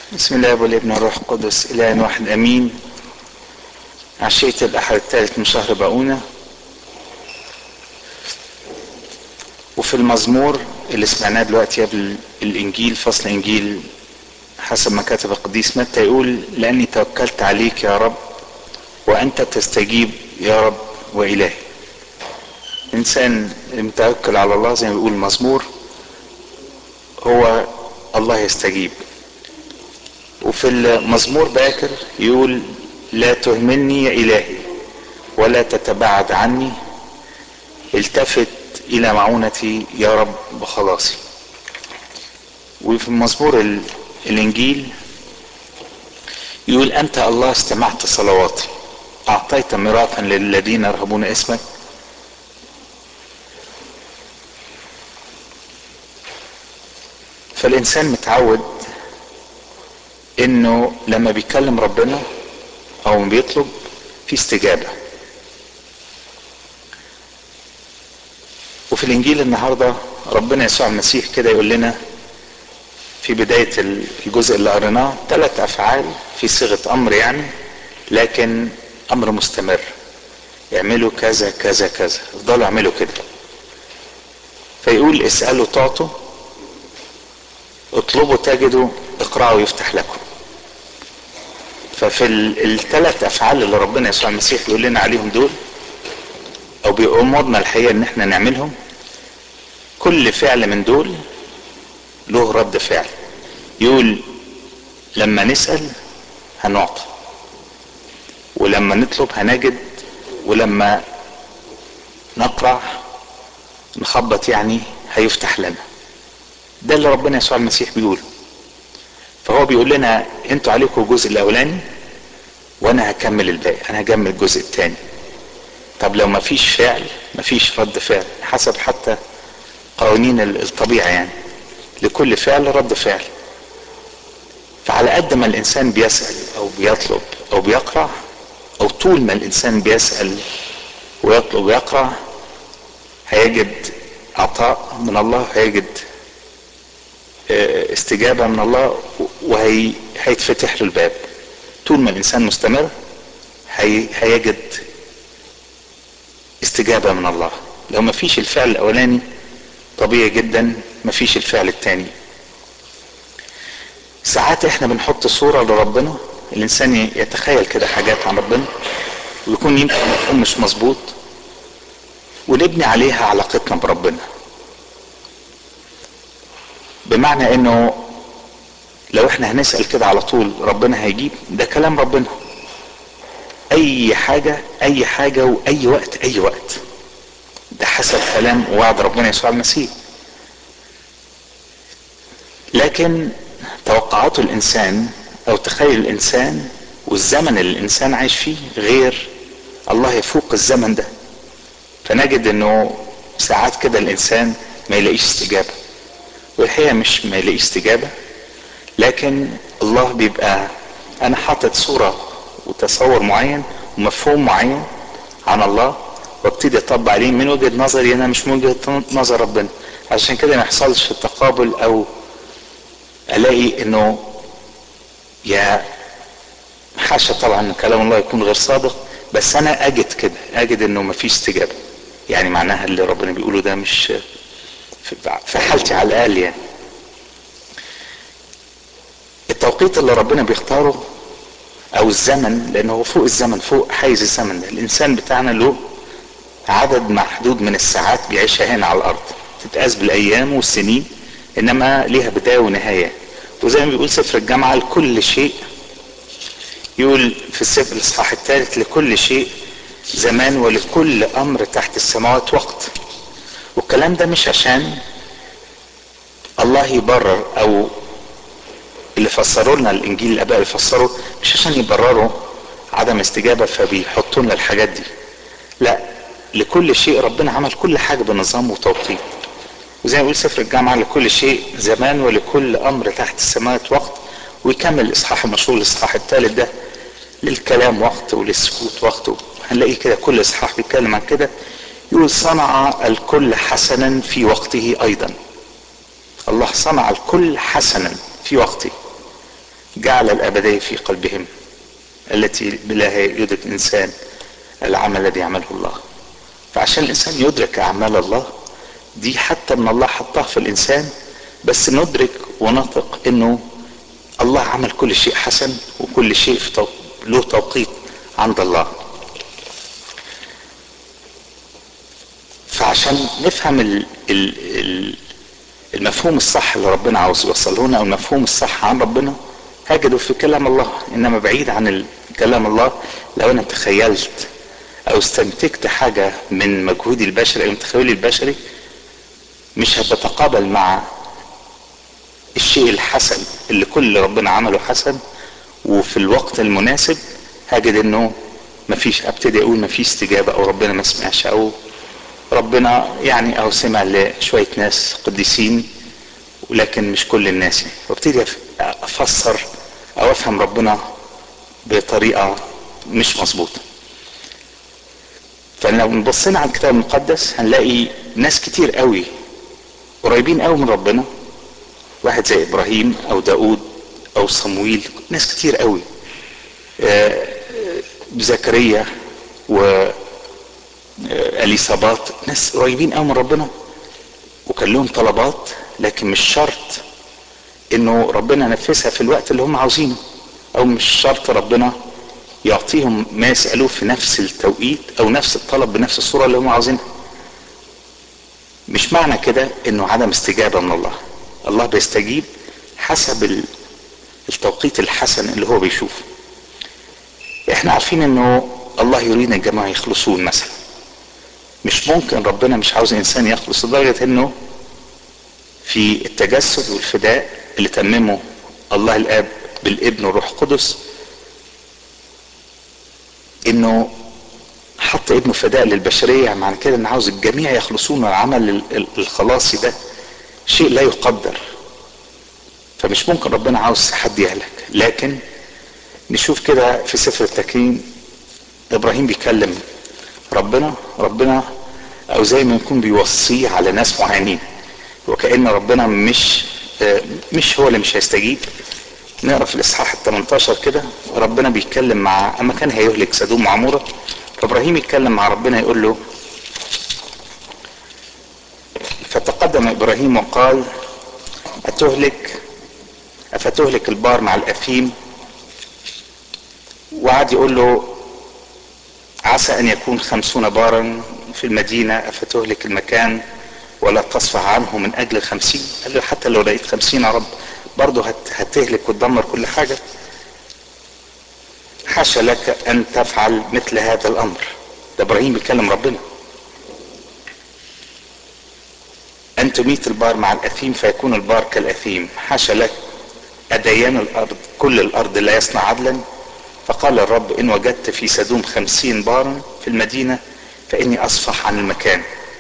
بسم الله والابن والروح القدس إله واحد أمين عشية الأحد الثالث من شهر باؤونة وفي المزمور اللي سمعناه دلوقتي قبل الإنجيل فصل إنجيل حسب ما كتب القديس متى يقول لأني توكلت عليك يا رب وأنت تستجيب يا رب وإلهي إنسان المتوكل على الله زي ما بيقول المزمور هو الله يستجيب وفي المزمور باكر يقول لا تهملني يا إلهي ولا تتباعد عني التفت إلى معونتي يا رب بخلاصي وفي المزمور الإنجيل يقول أنت الله استمعت صلواتي أعطيت ميراثا للذين يرهبون اسمك فالإنسان متعود انه لما بيكلم ربنا او بيطلب في استجابة وفي الانجيل النهاردة ربنا يسوع المسيح كده يقول لنا في بداية الجزء اللي قريناه ثلاث افعال في صيغة امر يعني لكن امر مستمر اعملوا كذا كذا كذا افضلوا اعملوا كده فيقول اسألوا تعطوا اطلبوا تجدوا اقرأوا يفتح لكم ففي الثلاث افعال اللي ربنا يسوع المسيح بيقول لنا عليهم دول او بيأمرنا الحقيقه ان احنا نعملهم كل فعل من دول له رد فعل يقول لما نسأل هنعطى ولما نطلب هنجد ولما نقرع نخبط يعني هيفتح لنا ده اللي ربنا يسوع المسيح بيقوله فهو بيقول لنا انتوا عليكم الجزء الاولاني وانا هكمل الباقي انا هكمل الجزء الثاني طب لو ما فيش فعل ما فيش رد فعل حسب حتى قوانين الطبيعه يعني لكل فعل رد فعل فعلى قد ما الانسان بيسال او بيطلب او بيقرا او طول ما الانسان بيسال ويطلب ويقرا هيجد عطاء من الله هيجد استجابة من الله وهيتفتح له الباب طول ما الإنسان مستمر هي هيجد استجابة من الله لو ما فيش الفعل الأولاني طبيعي جدا ما فيش الفعل الثاني ساعات احنا بنحط صورة لربنا الإنسان يتخيل كده حاجات عن ربنا ويكون يمكن مفهوم مش مظبوط ونبني عليها علاقتنا بربنا بمعنى انه لو احنا هنسأل كده على طول ربنا هيجيب ده كلام ربنا اي حاجة اي حاجة واي وقت اي وقت ده حسب كلام وعد ربنا يسوع المسيح لكن توقعات الانسان او تخيل الانسان والزمن اللي الانسان عايش فيه غير الله يفوق الزمن ده فنجد انه ساعات كده الانسان ما يلاقيش استجابه والحقيقه مش ما يلاقيش استجابه لكن الله بيبقى انا حاطط صوره وتصور معين ومفهوم معين عن الله وابتدي اطبق عليه من وجهه نظري انا مش من وجهه نظر ربنا عشان كده ما يحصلش التقابل او الاقي انه يا حاشا طبعا ان كلام الله يكون غير صادق بس انا اجد كده اجد انه ما فيش استجابه يعني معناها اللي ربنا بيقوله ده مش في حالتي على الاقل يعني التوقيت اللي ربنا بيختاره او الزمن لانه هو فوق الزمن فوق حيز الزمن ده الانسان بتاعنا له عدد محدود من الساعات بيعيشها هنا على الارض تتقاس بالايام والسنين انما ليها بدايه ونهايه وزي ما بيقول سفر الجامعه لكل شيء يقول في السفر الاصحاح الثالث لكل شيء زمان ولكل امر تحت السماوات وقت والكلام ده مش عشان الله يبرر او اللي فسروا لنا الانجيل الاباء اللي فسروا مش عشان يبرروا عدم استجابه فبيحطوا لنا الحاجات دي لا لكل شيء ربنا عمل كل حاجه بنظام وتوقيت وزي ما يقول سفر الجامعه لكل شيء زمان ولكل امر تحت السماوات وقت ويكمل الاصحاح المشهور الاصحاح الثالث ده للكلام وقت وللسكوت وقت هنلاقيه كده كل اصحاح بيتكلم عن كده يقول صنع الكل حسنا في وقته ايضا الله صنع الكل حسنا في وقته جعل الأبدية في قلبهم التي بلاها يدرك الإنسان العمل الذي يعمله الله فعشان الإنسان يدرك أعمال الله دي حتى من الله حطها في الإنسان بس ندرك ونثق إنه الله عمل كل شيء حسن وكل شيء في تو... له توقيت عند الله فعشان نفهم ال... ال... ال... المفهوم الصح اللي ربنا عاوز يوصله لنا او المفهوم الصح عن ربنا هجده في كلام الله انما بعيد عن كلام الله لو انا تخيلت او استنتجت حاجة من مجهودي البشري او من تخيلي البشري مش هتتقابل مع الشيء الحسن اللي كل ربنا عمله حسن وفي الوقت المناسب هجد انه مفيش ابتدي اقول مفيش استجابة او ربنا ما سمعش او ربنا يعني او سمع لشوية ناس قديسين ولكن مش كل الناس يعني وابتدي افسر او افهم ربنا بطريقة مش مظبوطة فلو بصينا على الكتاب المقدس هنلاقي ناس كتير قوي قريبين قوي من ربنا واحد زي ابراهيم او داود او صمويل ناس كتير قوي زكريا و اليصابات ناس قريبين قوي من ربنا وكان لهم طلبات لكن مش شرط انه ربنا نفذها في الوقت اللي هم عاوزينه او مش شرط ربنا يعطيهم ما يسألوه في نفس التوقيت او نفس الطلب بنفس الصورة اللي هم عاوزينها مش معنى كده انه عدم استجابة من الله الله بيستجيب حسب التوقيت الحسن اللي هو بيشوفه احنا عارفين انه الله يريد الجماعة يخلصون مثلا مش ممكن ربنا مش عاوز انسان يخلص لدرجة انه في التجسد والفداء اللي تممه الله الاب بالابن والروح القدس انه حط ابنه فداء للبشرية معنى كده ان عاوز الجميع يخلصون من العمل الخلاصي ده شيء لا يقدر فمش ممكن ربنا عاوز حد يهلك لكن نشوف كده في سفر التكوين ابراهيم بيكلم ربنا ربنا او زي ما يكون بيوصيه على ناس معينين وكأن ربنا مش مش هو اللي مش هيستجيب نقرا في الاصحاح ال 18 كده ربنا بيتكلم مع اما كان هيهلك سدوم وعموره فابراهيم يتكلم مع ربنا يقول له فتقدم ابراهيم وقال اتهلك افتهلك البار مع الاثيم وقعد يقول له عسى ان يكون خمسون بارا في المدينة افتهلك المكان ولا تصفح عنه من اجل الخمسين قال له حتى لو لقيت خمسين يا رب برضه هتهلك وتدمر كل حاجة حاشا لك ان تفعل مثل هذا الامر ده ابراهيم بيكلم ربنا ان تميت البار مع الاثيم فيكون البار كالاثيم حاشا لك اديان الارض كل الارض لا يصنع عدلا فقال الرب ان وجدت في سدوم خمسين بارا في المدينة فاني اصفح عن المكان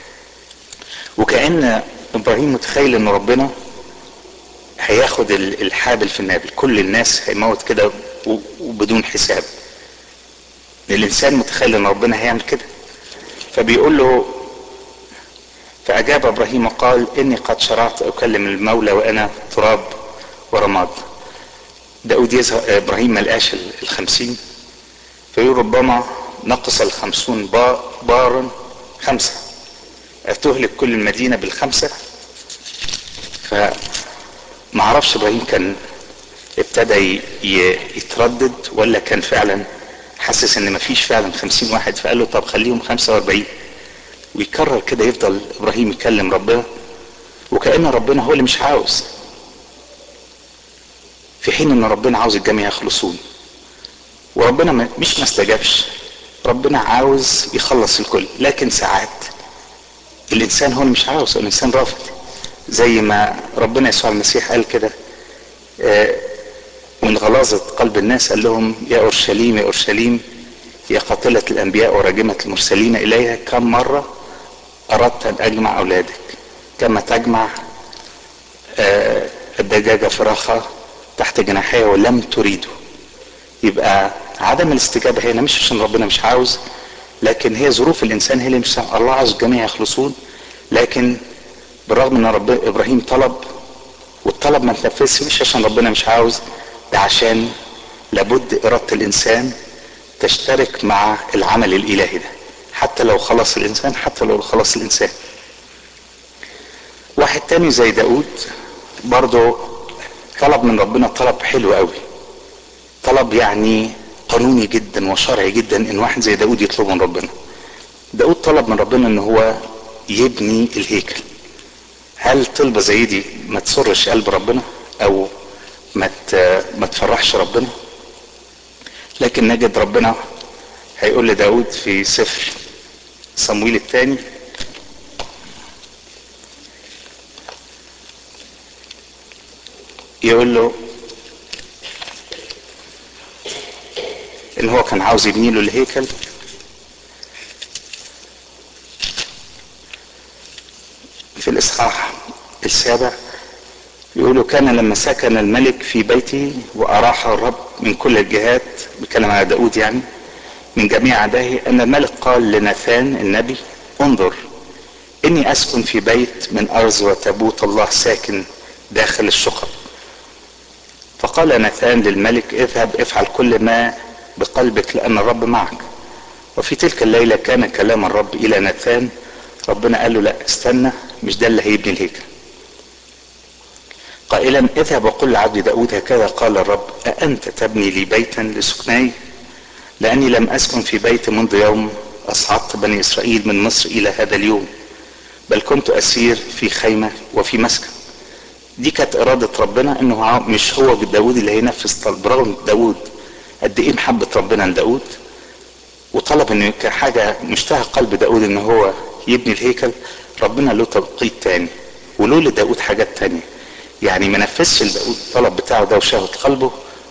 وكأن ابراهيم متخيل ان ربنا هياخد الحابل في النابل كل الناس هيموت كده وبدون حساب الانسان متخيل ان ربنا هيعمل كده فبيقول له فاجاب ابراهيم وقال اني قد شرعت اكلم المولى وانا تراب ورماد داود يظهر ابراهيم ما لقاش الخمسين فيقول ربما نقص الخمسون بارا خمسة تهلك كل المدينة بالخمسة فما عرفش ابراهيم كان ابتدى يتردد ولا كان فعلا حاسس ان مفيش فعلا خمسين واحد فقال له طب خليهم خمسة واربعين ويكرر كده يفضل ابراهيم يكلم ربنا وكأن ربنا هو اللي مش عاوز في حين ان ربنا عاوز الجميع يخلصون وربنا مش ما استجابش ربنا عاوز يخلص الكل لكن ساعات الانسان هو اللي مش عاوز الانسان رافض زي ما ربنا يسوع المسيح قال كده من غلاظة قلب الناس قال لهم يا اورشليم يا اورشليم يا قاتلة الانبياء وراجمة المرسلين اليها كم مرة اردت ان اجمع اولادك كما تجمع الدجاجة فراخها تحت جناحية ولم تريده يبقى عدم الاستجابة هنا مش عشان ربنا مش عاوز لكن هي ظروف الانسان هي اللي مش الله عاوز الجميع يخلصون لكن بالرغم ان رب ابراهيم طلب والطلب ما تنفذش مش عشان ربنا مش عاوز ده عشان لابد إرادة الإنسان تشترك مع العمل الإلهي ده حتى لو خلص الإنسان حتى لو خلص الإنسان واحد تاني زي داود برضه طلب من ربنا طلب حلو قوي طلب يعني قانوني جدا وشرعي جدا ان واحد زي داود يطلبه من ربنا داود طلب من ربنا ان هو يبني الهيكل هل طلبة زي دي ما تسرش قلب ربنا او ما ما تفرحش ربنا لكن نجد ربنا هيقول لداود في سفر صمويل الثاني يقول له ان هو كان عاوز يبني له الهيكل في الاصحاح السابع يقولوا كان لما سكن الملك في بيته واراح الرب من كل الجهات بيتكلم على داود يعني من جميع اعدائه ان الملك قال لناثان النبي انظر اني اسكن في بيت من ارز وتابوت الله ساكن داخل الشقق فقال ناثان للملك اذهب افعل كل ما بقلبك لان الرب معك وفي تلك الليلة كان كلام الرب الى ناثان ربنا قال له لا استنى مش ده اللي هيبني الهيكل قائلا اذهب وقل لعبد داود هكذا قال الرب أأنت تبني لي بيتا لسكناي لأني لم أسكن في بيت منذ يوم أصعدت بني إسرائيل من مصر إلى هذا اليوم بل كنت أسير في خيمة وفي مسكن دي كانت إرادة ربنا إنه مش هو داود اللي هينفذ طلب رغم داود قد إيه محبة ربنا لداود وطلب إنه كحاجة مشتهى قلب داود إن هو يبني الهيكل ربنا له توقيت تاني وله لداود حاجات تانية يعني ما نفذش لداود الطلب بتاعه ده وشهوة قلبه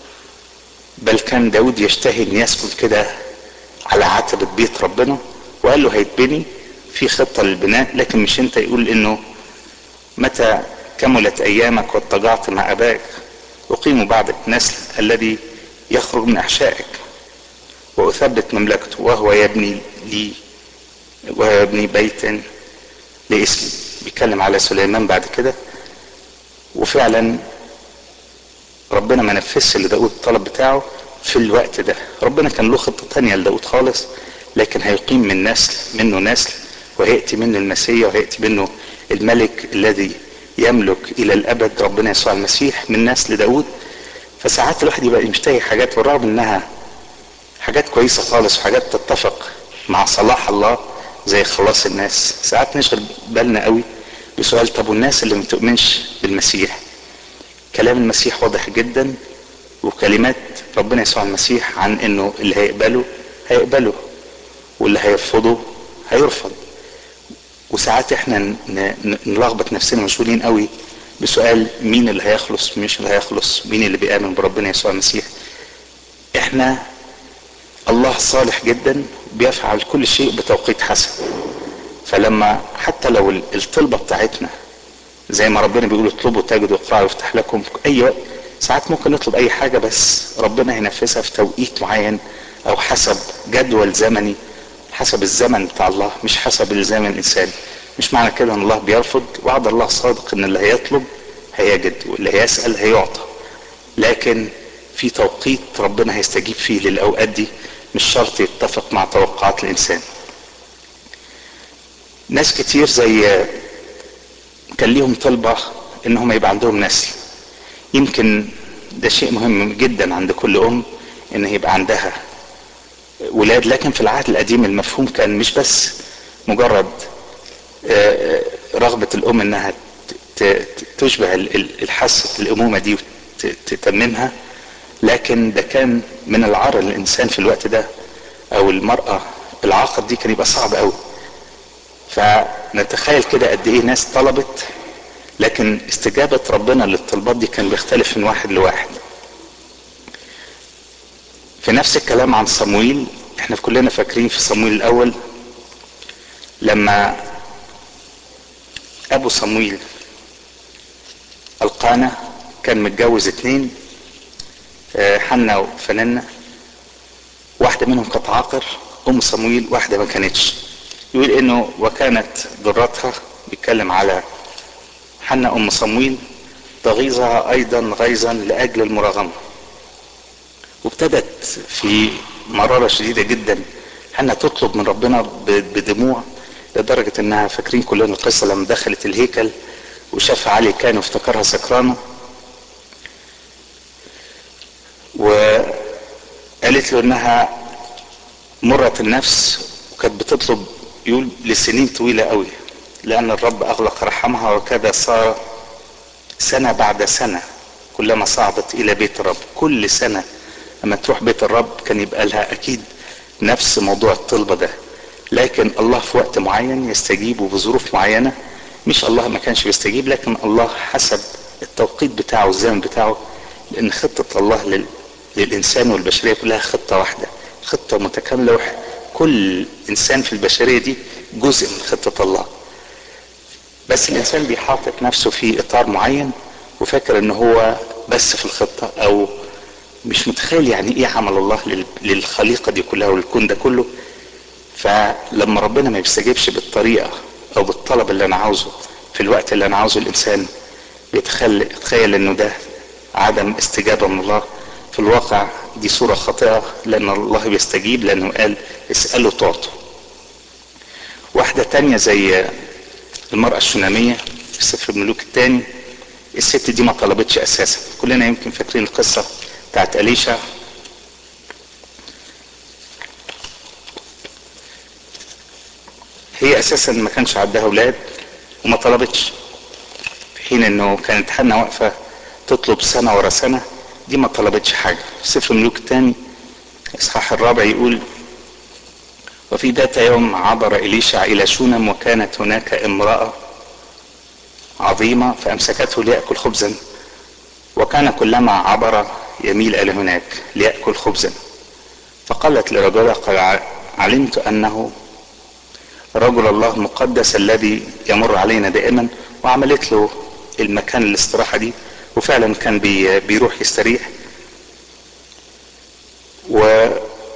بل كان داود يشتهي ان يسكن كده على عتبة بيت ربنا وقال له هيتبني في خطة للبناء لكن مش انت يقول انه متى كملت ايامك واتجعت مع ابائك اقيم بعدك نسل الذي يخرج من احشائك واثبت مملكته وهو يبني لي ويبني بيت لاسمي بيتكلم على سليمان بعد كده وفعلا ربنا ما نفذش لداود الطلب بتاعه في الوقت ده ربنا كان له خطة تانية لداود خالص لكن هيقيم من نسل منه نسل وهيأتي منه المسيح وهيأتي منه الملك الذي يملك إلى الأبد ربنا يسوع المسيح من نسل داود فساعات الواحد يبقى مشتهي حاجات بالرغم انها حاجات كويسة خالص وحاجات تتفق مع صلاح الله زي خلاص الناس ساعات نشغل بالنا قوي بسؤال طب والناس اللي ما تؤمنش بالمسيح كلام المسيح واضح جدا وكلمات ربنا يسوع المسيح عن انه اللي هيقبله هيقبله واللي هيرفضه هيرفض وساعات احنا نلخبط نفسنا مشغولين قوي بسؤال مين اللي هيخلص مش اللي هيخلص مين اللي بيآمن بربنا يسوع المسيح احنا الله صالح جدا بيفعل كل شيء بتوقيت حسن فلما حتى لو الطلبة بتاعتنا زي ما ربنا بيقول اطلبوا تجدوا اقرأوا يفتح لكم في اي وقت ساعات ممكن نطلب اي حاجة بس ربنا هينفذها في توقيت معين او حسب جدول زمني حسب الزمن بتاع الله مش حسب الزمن الانساني مش معنى كده ان الله بيرفض وعد الله صادق ان اللي هيطلب هيجد واللي هيسأل هيعطى لكن في توقيت ربنا هيستجيب فيه للاوقات دي مش شرط يتفق مع توقعات الانسان ناس كتير زي كان ليهم طلبة انهم يبقى عندهم نسل يمكن ده شيء مهم جدا عند كل ام ان يبقى عندها ولاد لكن في العهد القديم المفهوم كان مش بس مجرد رغبة الام انها تشبه الحاسة الامومة دي وتتممها لكن ده كان من العار الانسان في الوقت ده او المرأة العاقر دي كان يبقى صعب قوي فنتخيل كده قد ايه ناس طلبت لكن استجابة ربنا للطلبات دي كان بيختلف من واحد لواحد في نفس الكلام عن صمويل احنا كلنا فاكرين في صمويل الاول لما ابو صمويل القانا كان متجوز اتنين حنا وفنانة واحدة منهم كانت عاقر ام صمويل واحدة ما كانتش يقول انه وكانت ضرتها بيتكلم على حنا ام صمويل تغيظها ايضا غيظا لاجل المراغمة وابتدت في مرارة شديدة جدا انها تطلب من ربنا بدموع لدرجة انها فاكرين كلنا القصة لما دخلت الهيكل وشاف علي كان وافتكرها سكرانة وقالت له انها مرة النفس وكانت بتطلب يقول لسنين طويلة قوي لان الرب اغلق رحمها وكذا صار سنة بعد سنة كلما صعدت الى بيت الرب كل سنة لما تروح بيت الرب كان يبقى لها اكيد نفس موضوع الطلبة ده لكن الله في وقت معين يستجيب وبظروف معينة مش الله ما كانش بيستجيب لكن الله حسب التوقيت بتاعه الزمن بتاعه لان خطة الله لل... للانسان والبشرية كلها خطة واحدة خطة متكاملة كل انسان في البشرية دي جزء من خطة الله بس الانسان بيحاطط نفسه في اطار معين وفاكر ان هو بس في الخطة او مش متخيل يعني ايه عمل الله للخليقة دي كلها والكون ده كله فلما ربنا ما بيستجيبش بالطريقة او بالطلب اللي انا عاوزه في الوقت اللي انا عاوزه الانسان بيتخيل يتخيل انه ده عدم استجابة من الله في الواقع دي صورة خاطئة لان الله بيستجيب لانه قال اسألوا تعطوا واحدة تانية زي المرأة الشنامية في سفر الملوك الثاني الست دي ما طلبتش اساسا كلنا يمكن فاكرين القصة بتاعت أليشا هي اساسا ما كانش عندها اولاد وما طلبتش في حين انه كانت حنا واقفة تطلب سنة ورا سنة دي ما طلبتش حاجة في سفر الملوك الثاني اصحاح الرابع يقول وفي ذات يوم عبر إليشع إلى شونم وكانت هناك امرأة عظيمة فأمسكته ليأكل خبزا وكان كلما عبر يميل إلى هناك ليأكل خبزا فقالت لرجلها قد علمت أنه رجل الله المقدس الذي يمر علينا دائما وعملت له المكان الاستراحة دي وفعلا كان بي بيروح يستريح و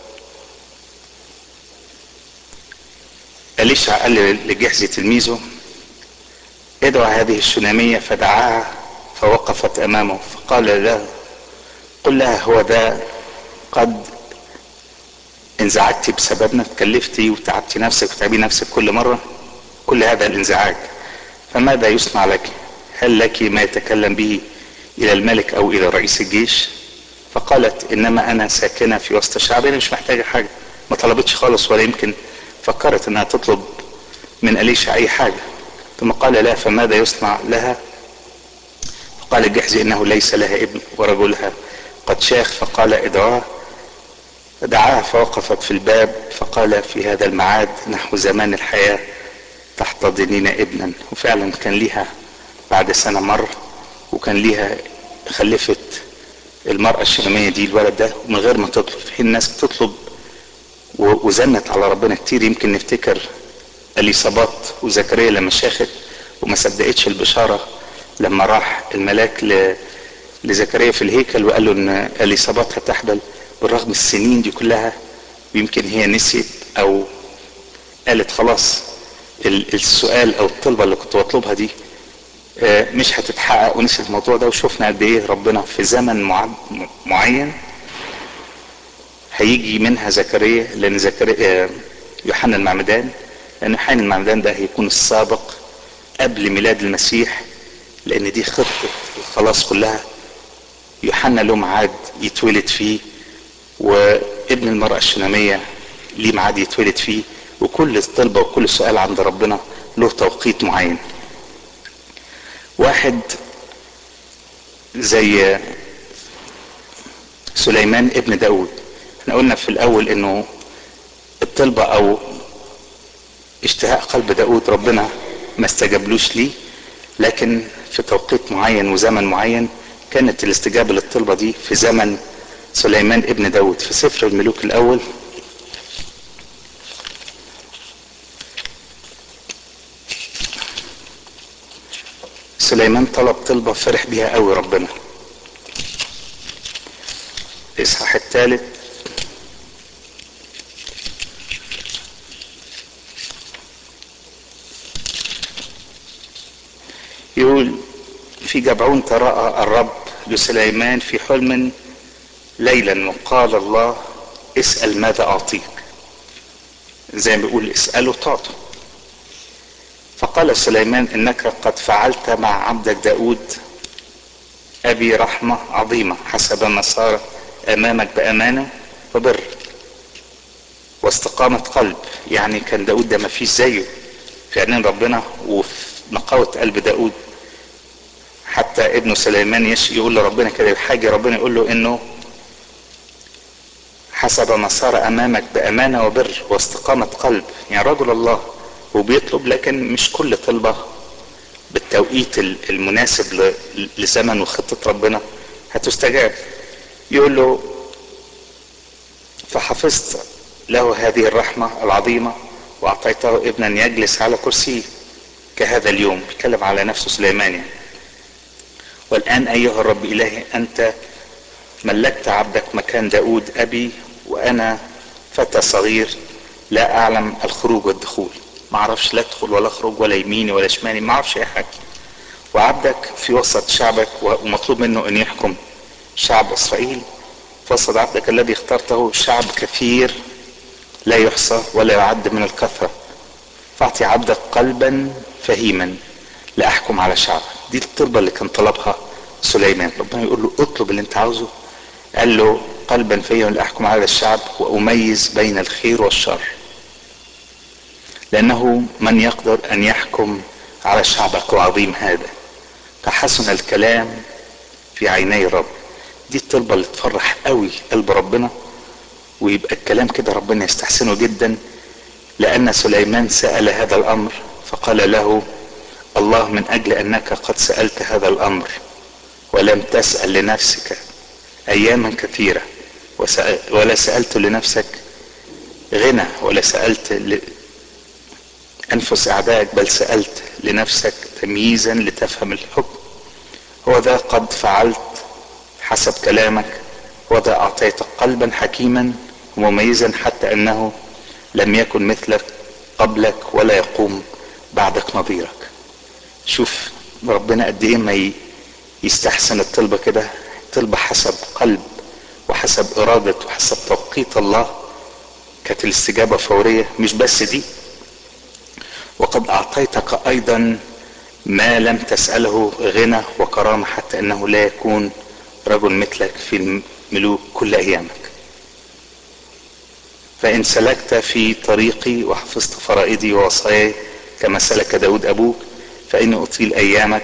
أليشع قال لجحزي تلميذه ادعو هذه الشنامية فدعاها فوقفت أمامه فقال له قل لها هو ده قد انزعجتي بسببنا تكلفتي وتعبتي نفسك وتعبي نفسك كل مرة كل هذا الانزعاج فماذا يصنع لك هل لك ما يتكلم به إلى الملك أو إلى رئيس الجيش فقالت إنما أنا ساكنة في وسط الشعب أنا مش محتاجة حاجة ما طلبتش خالص ولا يمكن فكرت انها تطلب من أليشا اي حاجة ثم قال لا فماذا يصنع لها فقال الجحزي انه ليس لها ابن ورجلها قد شاخ فقال ادعاها دعاها فوقفت في الباب فقال في هذا الميعاد نحو زمان الحياة تحتضنين ابنا وفعلا كان ليها بعد سنة مر وكان ليها خلفت المرأة الشامية دي الولد ده من غير ما تطلب في حين الناس بتطلب وزنت على ربنا كتير يمكن نفتكر اليصابات وزكريا لما شاخت وما صدقتش البشارة لما راح الملاك ل... لزكريا في الهيكل وقال له ان اليصابات هتحبل بالرغم السنين دي كلها ويمكن هي نسيت او قالت خلاص السؤال او الطلبة اللي كنت بطلبها دي مش هتتحقق ونسيت الموضوع ده وشفنا قد ايه ربنا في زمن معين هيجي منها زكريا لان زكريا يوحنا المعمدان لان يوحنا المعمدان ده هيكون السابق قبل ميلاد المسيح لان دي خطة الخلاص كلها يوحنا له ميعاد يتولد فيه وابن المرأة الشنامية ليه ميعاد يتولد فيه وكل طلبة وكل سؤال عند ربنا له توقيت معين واحد زي سليمان ابن داود احنا قلنا في الاول انه الطلبة او اشتهاء قلب داود ربنا ما استجابلوش ليه لكن في توقيت معين وزمن معين كانت الاستجابة للطلبة دي في زمن سليمان ابن داود في سفر الملوك الاول سليمان طلب طلبة فرح بيها قوي ربنا الاصحاح الثالث يقول في جبعون تراءى الرب لسليمان في حلم ليلا وقال الله اسأل ماذا أعطيك زي ما بيقول اسأله تعطوا فقال سليمان إنك قد فعلت مع عبدك داود أبي رحمة عظيمة حسب ما صار أمامك بأمانة وبر واستقامة قلب يعني كان داود ده ما فيش زيه في عينين ربنا وفي نقاوة قلب داود حتى ابنه سليمان يش يقول لربنا كده حاجة ربنا يقول له انه حسب ما صار امامك بامانة وبر واستقامة قلب يعني رجل الله وبيطلب لكن مش كل طلبة بالتوقيت المناسب لزمن وخطة ربنا هتستجاب يقول له فحفظت له هذه الرحمة العظيمة وأعطيته ابنا يجلس على كرسيه كهذا اليوم بيتكلم على نفسه سليمان يعني والآن أيها الرب إلهي أنت ملكت عبدك مكان داود أبي وأنا فتى صغير لا أعلم الخروج والدخول ما أعرفش لا أدخل ولا أخرج ولا يميني ولا شمالي ما أعرفش أي حاجة وعبدك في وسط شعبك ومطلوب منه أن يحكم شعب إسرائيل في وسط عبدك الذي اخترته شعب كثير لا يحصى ولا يعد من الكثرة فأعطي عبدك قلبا فهيما لأحكم على شعبك دي الطلبة اللي كان طلبها سليمان ربنا يقول له اطلب اللي انت عاوزه قال له قلبا فيا لأحكم على الشعب وأميز بين الخير والشر لأنه من يقدر أن يحكم على شعبك وعظيم هذا فحسن الكلام في عيني الرب دي الطلبة اللي تفرح قوي قلب ربنا ويبقى الكلام كده ربنا يستحسنه جدا لأن سليمان سأل هذا الأمر فقال له الله من أجل أنك قد سألت هذا الأمر ولم تسأل لنفسك أياما كثيرة ولا سألت لنفسك غنى ولا سألت أنفس أعدائك بل سألت لنفسك تمييزا لتفهم الحكم هو ذا قد فعلت حسب كلامك وذا أعطيتك قلبا حكيما ومميزا حتى أنه لم يكن مثلك قبلك ولا يقوم بعدك نظيرك شوف ربنا قد ايه ما يستحسن الطلبة كده طلبة حسب قلب وحسب إرادة وحسب توقيت الله كانت الاستجابة فورية مش بس دي وقد أعطيتك أيضا ما لم تسأله غنى وكرامة حتى أنه لا يكون رجل مثلك في الملوك كل أيامك فإن سلكت في طريقي وحفظت فرائدي ووصاياي كما سلك داود أبوك فإني أطيل أيامك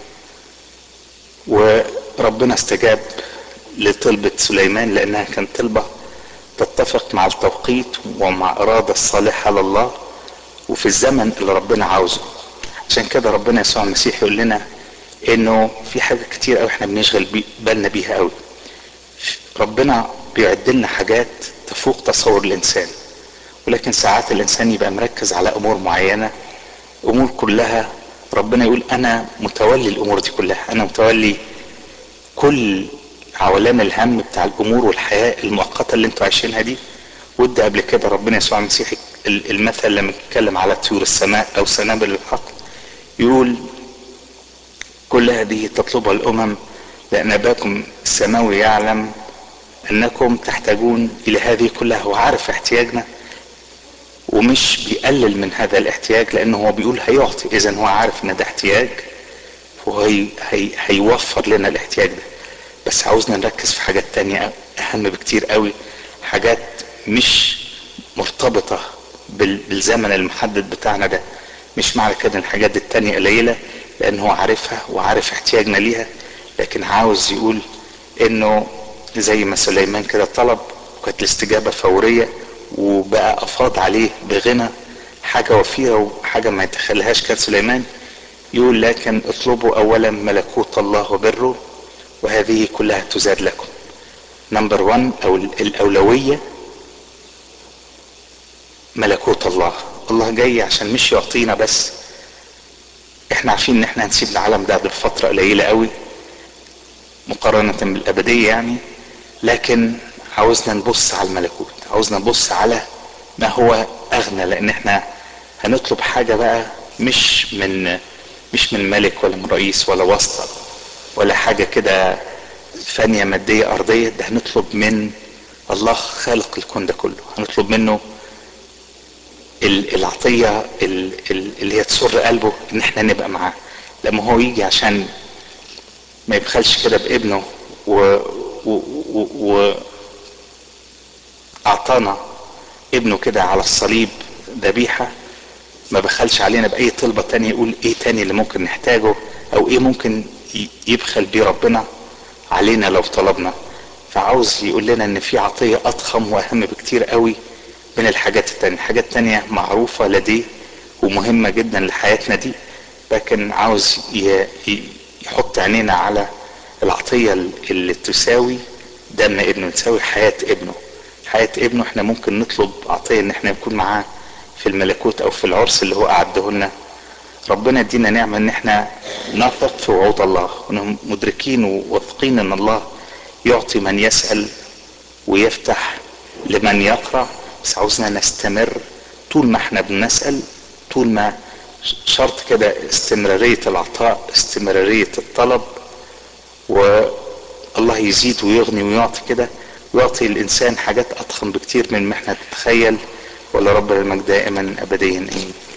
وربنا استجاب لطلبة سليمان لأنها كانت طلبة تتفق مع التوقيت ومع إرادة الصالحة لله وفي الزمن اللي ربنا عاوزه عشان كده ربنا يسوع المسيح يقول لنا انه في حاجات كتير قوي احنا بنشغل بي بالنا بيها قوي ربنا بيعد لنا حاجات تفوق تصور الانسان ولكن ساعات الانسان يبقى مركز على امور معينه امور كلها ربنا يقول انا متولي الامور دي كلها انا متولي كل عولان الهم بتاع الامور والحياه المؤقته اللي انتوا عايشينها دي ودي قبل كده ربنا يسوع المسيح المثل لما يتكلم على طيور السماء او سنابل الحقل يقول كل هذه تطلبها الامم لان اباكم السماوي يعلم انكم تحتاجون الى هذه كلها هو عارف احتياجنا ومش بيقلل من هذا الاحتياج لانه هو بيقول هيعطي اذا هو عارف ان ده احتياج وهي هي هيوفر لنا الاحتياج ده بس عاوزنا نركز في حاجات تانية اهم بكتير قوي حاجات مش مرتبطة بالزمن المحدد بتاعنا ده مش معنى كده ان الحاجات التانية قليلة لان هو عارفها وعارف احتياجنا ليها لكن عاوز يقول انه زي ما سليمان كده طلب وكانت الاستجابة فورية وبقى افاض عليه بغنى حاجة وفيرة وحاجة ما يتخيلهاش كان سليمان يقول لكن اطلبوا اولا ملكوت الله وبره وهذه كلها تزاد لكم نمبر 1 او الاولوية ملكوت الله الله جاي عشان مش يعطينا بس احنا عارفين ان احنا هنسيب العالم ده بفترة قليلة قوي مقارنة بالابدية يعني لكن عاوزنا نبص على الملكوت عاوزنا نبص على ما هو اغنى لان احنا هنطلب حاجة بقى مش من مش من ملك ولا من رئيس ولا واسطة ولا حاجة كده فانية مادية ارضية ده هنطلب من الله خالق الكون ده كله هنطلب منه العطية اللي هي تسر قلبه ان احنا نبقى معاه لما هو يجي عشان ما يبخلش كده بابنه و, و, و, و اعطانا ابنه كده على الصليب ذبيحة ما بخلش علينا بأي طلبة تانية يقول ايه تاني اللي ممكن نحتاجه او ايه ممكن يبخل بيه ربنا علينا لو طلبنا فعاوز يقول لنا ان في عطية اضخم واهم بكتير قوي من الحاجات التانية حاجات تانية معروفة لديه ومهمة جدا لحياتنا دي لكن عاوز يحط عينينا على العطية اللي تساوي دم ابنه تساوي حياة ابنه حياة ابنه احنا ممكن نطلب عطية ان احنا نكون معاه في الملكوت او في العرس اللي هو اعده لنا ربنا يدينا نعمة ان احنا نثق في وعود الله مدركين وواثقين ان الله يعطي من يسأل ويفتح لمن يقرأ بس عاوزنا نستمر طول ما احنا بنسأل طول ما شرط كده استمرارية العطاء استمرارية الطلب والله يزيد ويغني ويعطي كده ويعطي الانسان حاجات اضخم بكتير من ما احنا نتخيل ولا رب المجد دائما ابديا امين